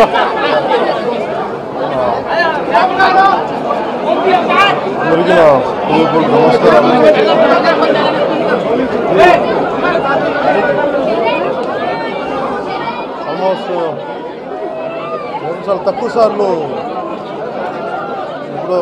అందరికీ నా హృదయపూర్వక నమస్కారాలు ఆల్మోస్ట్ నేను చాలా తక్కువ సార్లు ఇప్పుడు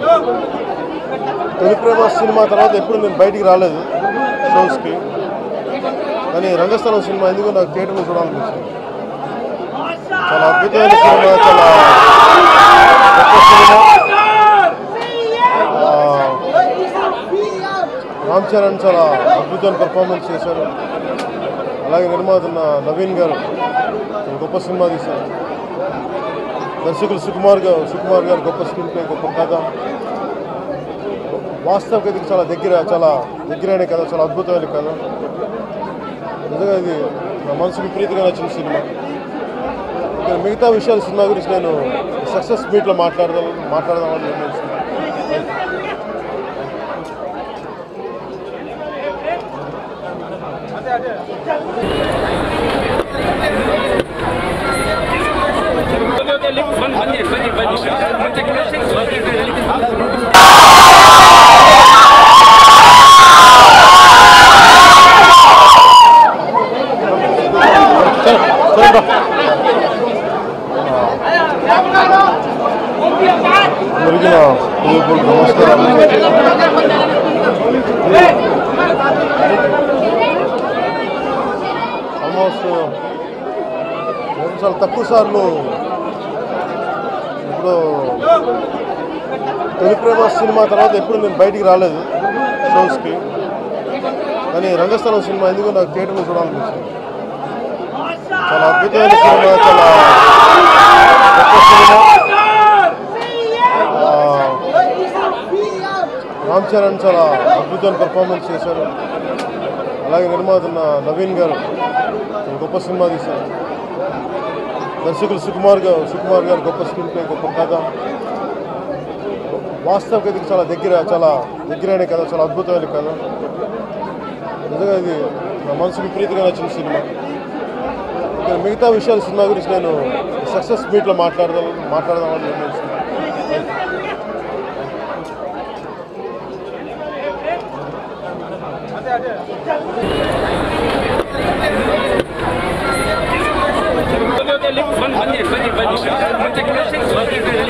తొలి ప్రేమ సినిమా తర్వాత ఎప్పుడు నేను బయటికి రాలేదు షోస్కి కానీ రంగస్థలం సినిమా ఎందుకు నాకు థియేటర్లో చూడాలనిపించింది చాలా అద్భుతమైన సినిమా చాలా గొప్ప సినిమా ఆ, రామ్ చరణ్ చాలా అద్భుతమైన పెర్ఫార్మెన్స్ చేశారు అలాగే నిర్మాత ఉన్న నవీన్ గారు చాలా గొప్ప సినిమా తీశారు దర్శకులు సుకుమార్ గారు సుకుమార్ గారు గొప్ప స్క్రీన్ ప్లే గొప్ప కథ వాస్తవ కథకి చాలా దగ్గర చాలా దగ్గరైన కథ చాలా అద్భుతమైన కథ నిజంగా ఇది నా మనసు విపరీతంగా నచ్చిన సినిమా ఇక మిగతా విషయాల సినిమా గురించి నేను సక్సెస్ మీట్లో మాట్లాడదాం మాట్లాడదామని నిర్ణయించుకున్నాను ಬನ್ನಿ ಬನ್ನಿ ಬನ್ನಿ అందరికీ నా హృదయపూర్వక నమస్కారాలు ఆల్మోస్ట్ నేను చాలా తక్కువ సార్లు ఇప్పుడు తొలి ప్రేమ సినిమా తర్వాత ఎప్పుడు నేను బయటికి రాలేదు షోస్కి కానీ రంగస్థలం సినిమా ఎందుకు నాకు థియేటర్లో చూడాలనిపించింది చాలా అద్భుతమైన సినిమా చాలా గొప్ప సినిమా ఆ, రామ్ చరణ్ చాలా అద్భుతమైన పెర్ఫార్మెన్స్ చేశారు అలాగే నిర్మాత ఉన్న నవీన్ గారు చాలా గొప్ప సినిమా తీశారు దర్శకులు సుకుమార్ గారు సుకుమార్ గారు గొప్ప స్క్రీన్ ప్లే గొప్ప కథ వాస్తవ కథకి చాలా దగ్గర చాలా దగ్గరైన కథ చాలా అద్భుతమైన కథ నిజంగా ఇది నా మనసు విపరీతంగా నచ్చిన సినిమా ఇక మిగతా విషయాల సినిమా గురించి నేను సక్సెస్ మీట్లో మాట్లాడదాం మాట్లాడదామని నిర్ణయించుకున్నాను ಬನ್ನಿ ಬನ್ನಿ ಬನ್ನಿ